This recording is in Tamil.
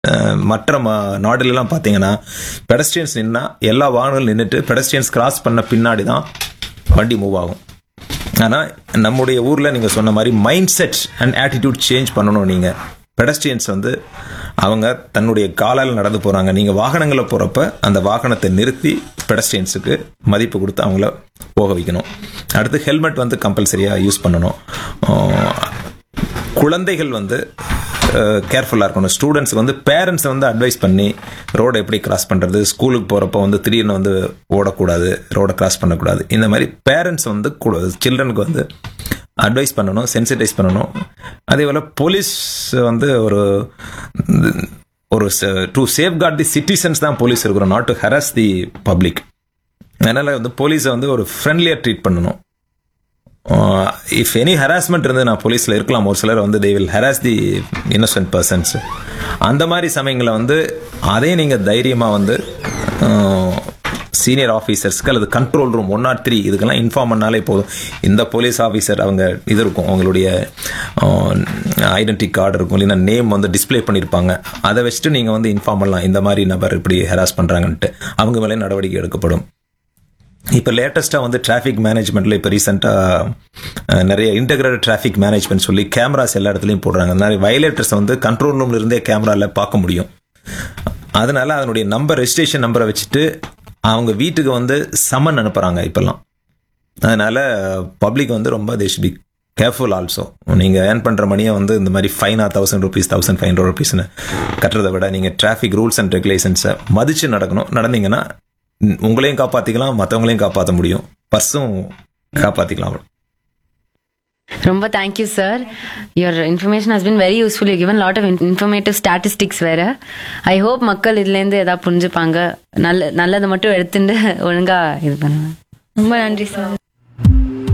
அஹ், மற்ற ம- நாடுலலாம் பார்த்தீங்கன்னா பெடஸ்ட்ரியன்ஸ் நின்னா எல்லா வாகனங்களும் நின்றுட்டு பெடஸ்ட்ரியன்ஸ் கிராஸ் பண்ண பின்னாடி தான் வண்டி மூவ் ஆகும் ஆனால் நம்முடைய ஊரில் நீங்கள் சொன்ன மாதிரி mind set and attitude change பண்ணணும் நீங்கள் பெடஸ்ட்ரியன்ஸ் வந்து அவங்க தன்னுடைய காலால் நடந்து போகிறாங்க நீங்கள் வாகனங்களில் போகிறப்ப அந்த வாகனத்தை நிறுத்தி பெடஸ்ட்ரியன்ஸுக்கு மதிப்பு கொடுத்து அவங்கள போக வைக்கணும் அடுத்து ஹெல்மெட் வந்து கம்பல்சரியாக யூஸ் பண்ணணும் அஹ் குழந்தைகள் வந்து கேர்ஃபுல்லாக இருக்கணும் ஸ்டூடெண்ட்ஸ்க்கு வந்து பேரண்ட்ஸை வந்து அட்வைஸ் பண்ணி ரோடை எப்படி கிராஸ் பண்ணுறது ஸ்கூலுக்கு போகிறப்ப வந்து திடீர்னு வந்து ஓடக்கூடாது ரோடை கிராஸ் பண்ணக்கூடாது இந்த மாதிரி பேரண்ட்ஸ் வந்து சில்ட்ரனுக்கு வந்து அட்வைஸ் பண்ணணும் சென்சிட்டைஸ் பண்ணணும் அதே போல் போலீஸ் வந்து ஒரு ஒரு to safeguard the citizens தான் போலீஸ் இருக்கிறோம் not to harass the public அதனால் வந்து போலீஸை வந்து ஒரு ஃப்ரெண்ட்லியாக ட்ரீட் பண்ணணும் இஃப் எனி ஹராஸ்மெண்ட் இருந்து நான் போலீஸில் இருக்கலாம் ஒரு சிலர் வந்து they will harass the innocent persons அந்த மாதிரி சமயங்களில் வந்து அதே நீங்கள் தைரியமாக வந்து சீனியர் ஆஃபீஸர்ஸ்க்கு அல்லது control room one not three இதுக்கெல்லாம் இன்ஃபார்ம் பண்ணாலே போதும் இந்த போலீஸ் ஆஃபீஸர் அவங்க இது இருக்கும் அவங்களுடைய ஐடென்டி கார்டு இருக்கும் இல்லைன்னா நேம் வந்து டிஸ்ப்ளே பண்ணியிருப்பாங்க அதை வச்சுட்டு நீங்கள் வந்து இன்ஃபார்ம் பண்ணலாம் இந்த மாதிரி நபர் இப்படி ஹராஸ் பண்ணுறாங்கன்ட்டு அவங்க மேலே நடவடிக்கை எடுக்கப்படும் இப்போ லேட்டஸ்ட்டாக வந்து டிராஃபிக் மேனேஜ்மெண்ட்டில் இப்போ ரீசெண்டாக நிறைய இன்டகிரேட்டட் டிராஃபிக் மேனேஜ்மெண்ட் சொல்லி கேமராஸ் எல்லா இடத்துலையும் போடுறாங்க அந்த மாதிரி வயலேட்டர்ஸ் வந்து கண்ட்ரோல் ரூம்ல இருந்தே கேமராவில் பார்க்க முடியும் அதனால அதனுடைய நம்பர் ரெஜிஸ்ட்ரேஷன் நம்பரை வச்சுட்டு அவங்க வீட்டுக்கு வந்து சம்மன் அனுப்புகிறாங்க இப்போல்லாம் அதனால பப்ளிக் வந்து ரொம்ப they should be careful also நீங்கள் ஏர்ன் பண்ணுற மணியை வந்து இந்த மாதிரி ஃபைனா thousand rupees thousand five hundred ருபீஸ்னு கட்டுறதை விட நீங்கள் டிராஃபிக் ரூல்ஸ் அண்ட் ரெகுலேஷன்ஸை மதித்து நடக்கணும் நடந்தீங்கன்னா ம், உங்களையும் காப்பாற்றிக்கலாம் மற்றவங்களையும் காப்பாற்ற முடியும் பர்ஸும் காப்பாற்றிக்கலாம் ரொம்ப thank you sir your information has been very useful you given lot of informative statistics வேற ஐ ஹோப் மக்கள் இதுலேருந்து ஏதாவது புரிஞ்சுப்பாங்க நல்ல நல்லதை மட்டும் எடுத்துட்டு ஒழுங்கா இது பண்ணுவேன் ரொம்ப நன்றி சார்